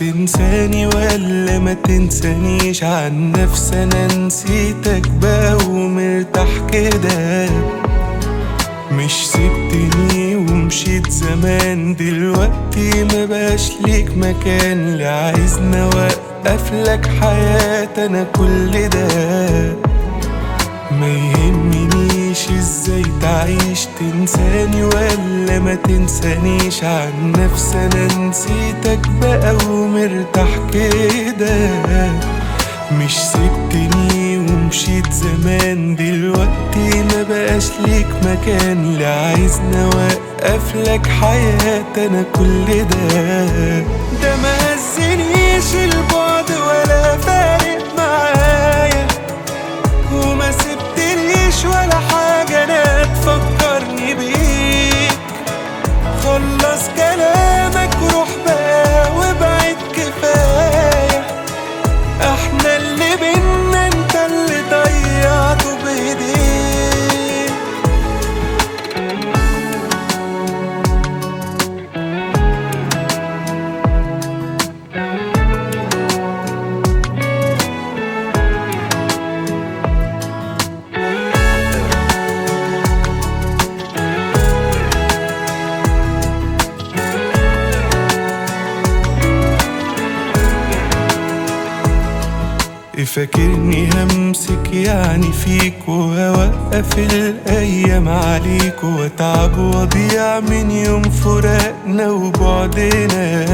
تنساني ولا ما تنسانيش عن نفسي انا نسيتك بقى ومرتاح كده مش سبتني ومشيت زمان دلوقتي ما بقاش ليك مكان لا عايزني اوقف لك حياتي انا كل ده ما يهمنيش ازاي تعيش تنساني ولا ما تنسانيش عن نفسي انا نسيتك بقى ومرتاح كده مش سبتني ومشيت زمان دلوقتي ما بقاش ليك مكان لا عايزني اوقف لك حياتي انا كل ده ده ما هزنيش البعد ولا فارق معايا وما سبتنيش ولا حاجة أنا تفكرني بيك خلص كلامك وروح بقى وابعد كفاية احنا اللي بينا انت اللي ضيعته بايديك فاكرني همسك يعني فيك وهوقف الأيام عليك وأتعب وأضيع من يوم فراقنا وبعدنا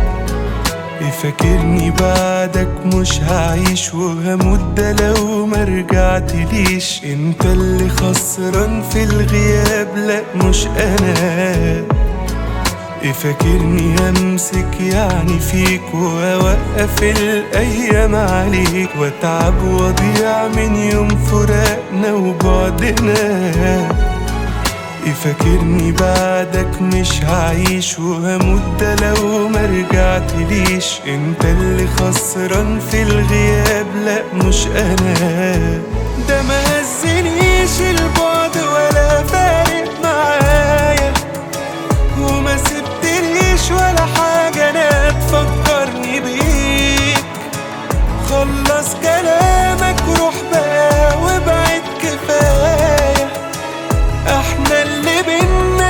فاكرني بعدك مش هعيش وهموت ده لو ما رجعتليش انت اللي خسران في الغياب لا مش انا فاكرني همسك يعني فيك واوقف الايام عليك واتعب واضيع من يوم فراقنا وبعدنا فاكرني بعدك مش هعيش وهموت ده لو ما رجعتليش انت اللي خسران في الغياب لا مش انا ده ما هزنيش البعد ولا فارق معايا وما سبتنيش ولا حاجة أنا تفكرني بيك خلص كلامك وروح بقى وابعد كفاية احنا اللي بينا